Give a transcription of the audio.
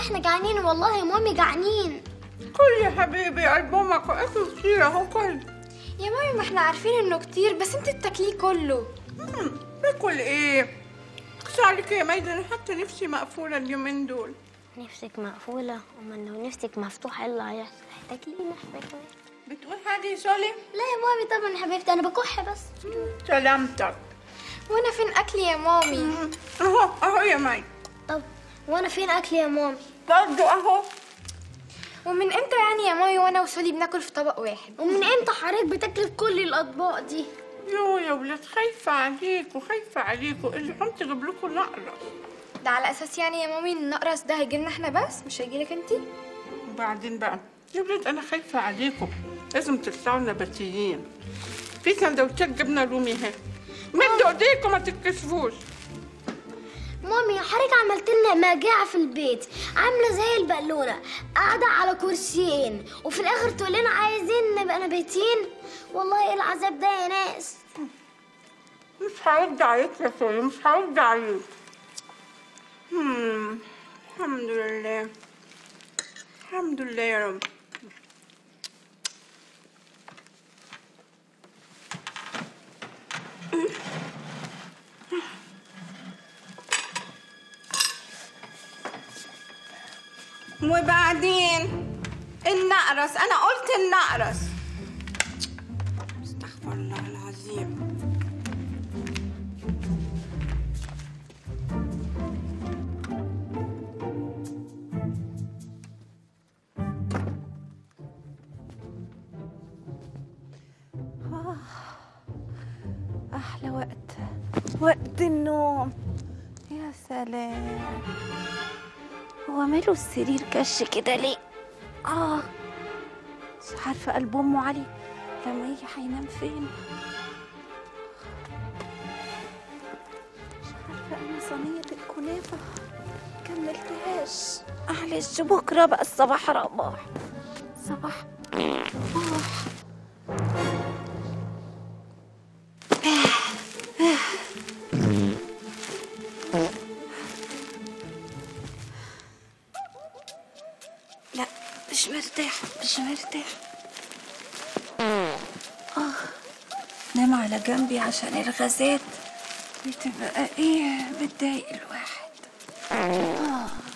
احنا جعانين والله يا مامي جعانين كل يا حبيبي ألبومك وأكل كتير أهو كل يا مامي ما احنا عارفين انه كتير بس انت بتاكليه كله مم، باكل إيه؟ اقصى عليك يا ميدة أنا حتى نفسي مقفولة اليومين دول نفسك مقفولة امال لو نفسك مفتوحة ايه اللي هيحصل هتاكلينا احنا كمان بتقول حاجة يا سولي؟ لا يا مامي طبعا يا حبيبتي انا بكح بس سلامتك وانا فين اكلي يا مامي مم، أهو أهو يا مي طب وانا فين اكلي يا مامي برضو أهو ومن امتى يعني يا مامي وانا وسولي بناكل في طبق واحد ومن امتى حضرتك بتاكلي في كل الاطباق دي يو يا ولاد خايفة عليكوا خايفة عليكوا اللي قمت أجيب لكم نقرس ده على اساس يعني يا مامي ان النقرس ده هيجيلنا احنا بس مش هيجيلك انتي وبعدين بقى يا ولاد أنا خايفة عليكم لازم تطلعوا نباتيين في سندوتشات جبنة رومي اهي مدوا ايديكم ما تتكسفوش مامي حضرتك عملت لنا مجاعة في البيت عاملة زي البالونة قاعدة على كرسيين وفي الآخر تقول لنا عايزين نبقى نباتين والله ايه العذاب ده يا ناس مش هرد عليك يا سوري مش هرد عليك هم، الحمد لله الحمد لله يا رب وبعدين النقرس انا قلت النقرس استغفر الله العظيم أحلى وقت وقت النوم يا سلام هو ماله السرير كش كده ليه؟ آه مش عارفة قلب أمه علي لما يجي هينام فين مش عارفة أنا صينية الكنافة كملتهاش معلش بكرة بقى الصباح رباح صباح رباح لا مش مرتاح مش مرتاح اه نام على جنبي عشان الغازات بتبقى ايه بتضايق الواحد اه